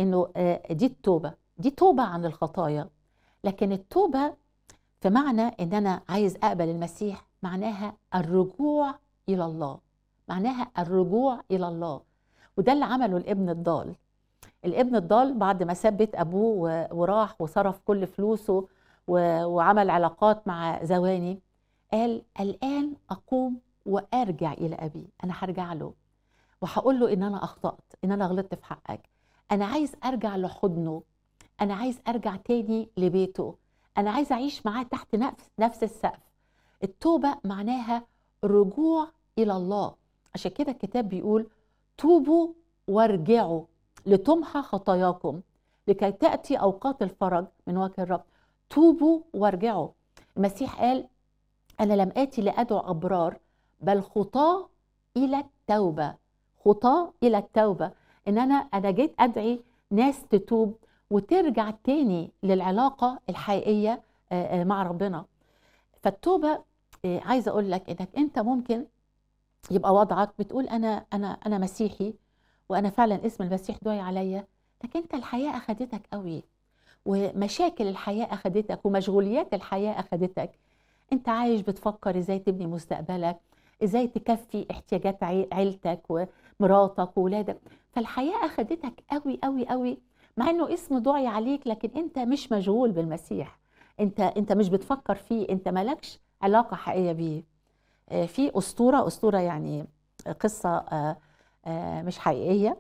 انه آه، دي التوبه دي توبه عن الخطايا لكن التوبه في معنى ان انا عايز اقبل المسيح معناها الرجوع الى الله معناها الرجوع الى الله وده اللي عمله الابن الضال الابن الضال بعد ما ساب بيت ابوه و- وراح وصرف كل فلوسه و- وعمل علاقات مع زواني قال الان اقوم وارجع الى ابي انا هرجع له وهقول له ان انا اخطات ان انا غلطت في حقك انا عايز ارجع لحضنه انا عايز ارجع تاني لبيته انا عايز اعيش معاه تحت نفس نفس السقف التوبه معناها رجوع الى الله عشان كده الكتاب بيقول توبوا وارجعوا لتمحى خطاياكم لكي تاتي اوقات الفرج من وجه الرب توبوا وارجعوا المسيح قال انا لم اتي لادعو ابرار بل خطاه الى التوبه خطاه الى التوبه ان انا انا جيت ادعي ناس تتوب وترجع تاني للعلاقه الحقيقيه آه، آه، مع ربنا فالتوبه آه، عايزه اقول لك انك انت ممكن يبقى وضعك بتقول انا انا انا مسيحي وانا فعلا اسم المسيح دعي عليا لكن انت الحياه اخدتك قوي ومشاكل الحياه اخدتك ومشغوليات الحياه اخدتك انت عايش بتفكر ازاي تبني مستقبلك ازاي تكفي احتياجات عي- عيلتك ومراتك وولادك فالحياه اخدتك قوي قوي قوي مع انه اسم دعي عليك لكن انت مش مشغول بالمسيح انت انت مش بتفكر فيه انت مالكش علاقه حقيقيه بيه آه، في اسطوره اسطوره يعني قصه آه، آه، مش حقيقيه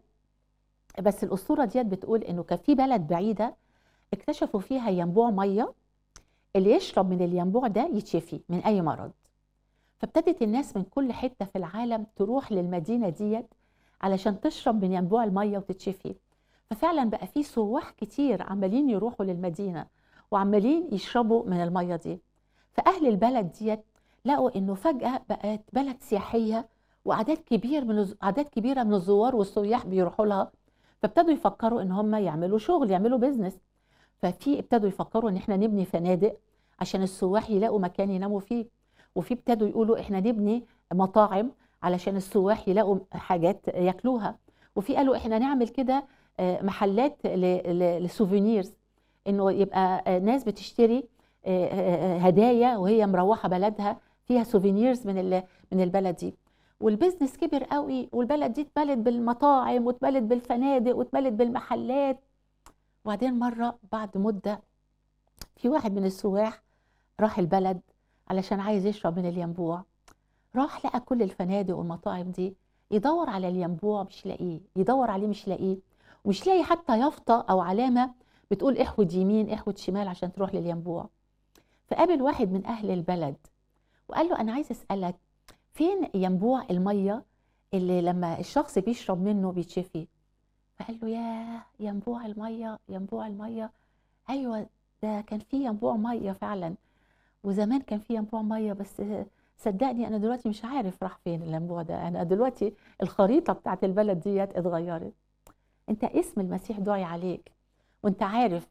بس الاسطوره ديت بتقول انه كان في بلد بعيده اكتشفوا فيها ينبوع ميه اللي يشرب من الينبوع ده يتشفي من اي مرض فابتدت الناس من كل حته في العالم تروح للمدينه ديت علشان تشرب من ينبوع الميه وتتشفي ففعلا بقى في سواح كتير عمالين يروحوا للمدينه وعمالين يشربوا من الميه دي فاهل البلد ديت لقوا انه فجاه بقت بلد سياحيه واعداد كبير من الز- اعداد كبيره من الزوار والسياح بيروحوا لها فابتدوا يفكروا ان هم يعملوا شغل يعملوا بيزنس ففي ابتدوا يفكروا ان احنا نبني فنادق عشان السواح يلاقوا مكان يناموا فيه وفي ابتدوا يقولوا احنا نبني مطاعم علشان السواح يلاقوا حاجات ياكلوها وفي قالوا احنا نعمل كده آه، محلات ل- ل- لسوفينيرز انه يبقى آه، ناس بتشتري آه، آه، آه، هدايا وهي مروحه بلدها فيها سوفينيرز من ال- من البلد دي والبيزنس كبر قوي والبلد دي اتملت بالمطاعم واتملت بالفنادق واتملت بالمحلات وبعدين مره بعد مده في واحد من السواح راح البلد علشان عايز يشرب من الينبوع راح لقى كل الفنادق والمطاعم دي يدور على الينبوع مش لاقيه يدور عليه مش لاقيه ومش لاقي حتى يافطه او علامه بتقول احود يمين احود شمال عشان تروح للينبوع فقابل واحد من اهل البلد وقال له انا عايز اسالك فين ينبوع الميه اللي لما الشخص بيشرب منه بيتشفي فقال له يا ينبوع الميه ينبوع الميه ايوه ده كان في ينبوع ميه فعلا وزمان كان في ينبوع ميه بس صدقني انا دلوقتي مش عارف راح فين الينبوع ده انا دلوقتي الخريطه بتاعت البلد ديت اتغيرت انت اسم المسيح دعي عليك وانت عارف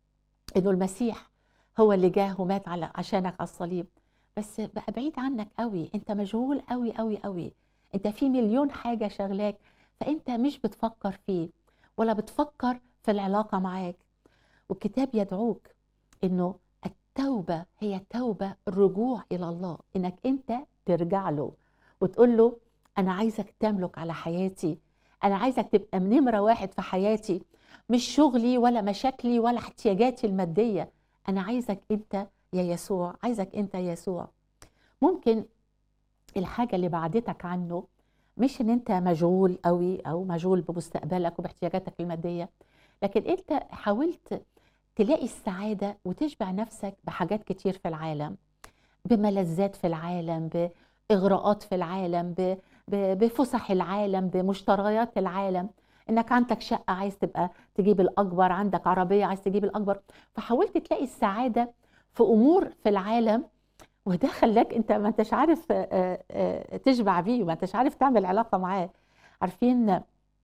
انه المسيح هو اللي جاه ومات على عشانك على الصليب بس بقى بعيد عنك قوي انت مشغول قوي قوي قوي انت في مليون حاجه شغلاك فانت مش بتفكر فيه ولا بتفكر في العلاقه معاك والكتاب يدعوك انه التوبه هي توبه الرجوع الى الله انك انت ترجع له وتقول له انا عايزك تملك على حياتي انا عايزك تبقى نمره واحد في حياتي مش شغلي ولا مشاكلي ولا احتياجاتي الماديه انا عايزك انت يا يسوع عايزك انت يا يسوع ممكن الحاجه اللي بعدتك عنه مش ان انت مشغول قوي او مشغول بمستقبلك وباحتياجاتك الماديه لكن انت حاولت تلاقي السعاده وتشبع نفسك بحاجات كتير في العالم بملذات في العالم باغراءات في العالم ب- ب- بفسح العالم بمشتريات العالم انك عندك شقه عايز تبقى تجيب الاكبر عندك عربيه عايز تجيب الاكبر فحاولت تلاقي السعاده في امور في العالم وده خلاك انت ما انتش عارف آه، آه، تشبع بيه وما انتش عارف تعمل علاقه معاه عارفين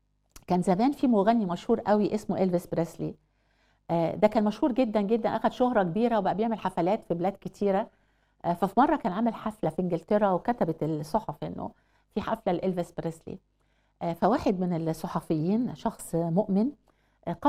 كان زمان في مغني مشهور قوي اسمه إلفيس بريسلي آه، ده كان مشهور جدا جدا اخذ شهره كبيره وبقى بيعمل حفلات في بلاد كتيره آه، ففي مره كان عامل حفله في انجلترا وكتبت الصحف انه في حفله لإلفيس بريسلي آه، فواحد من الصحفيين شخص مؤمن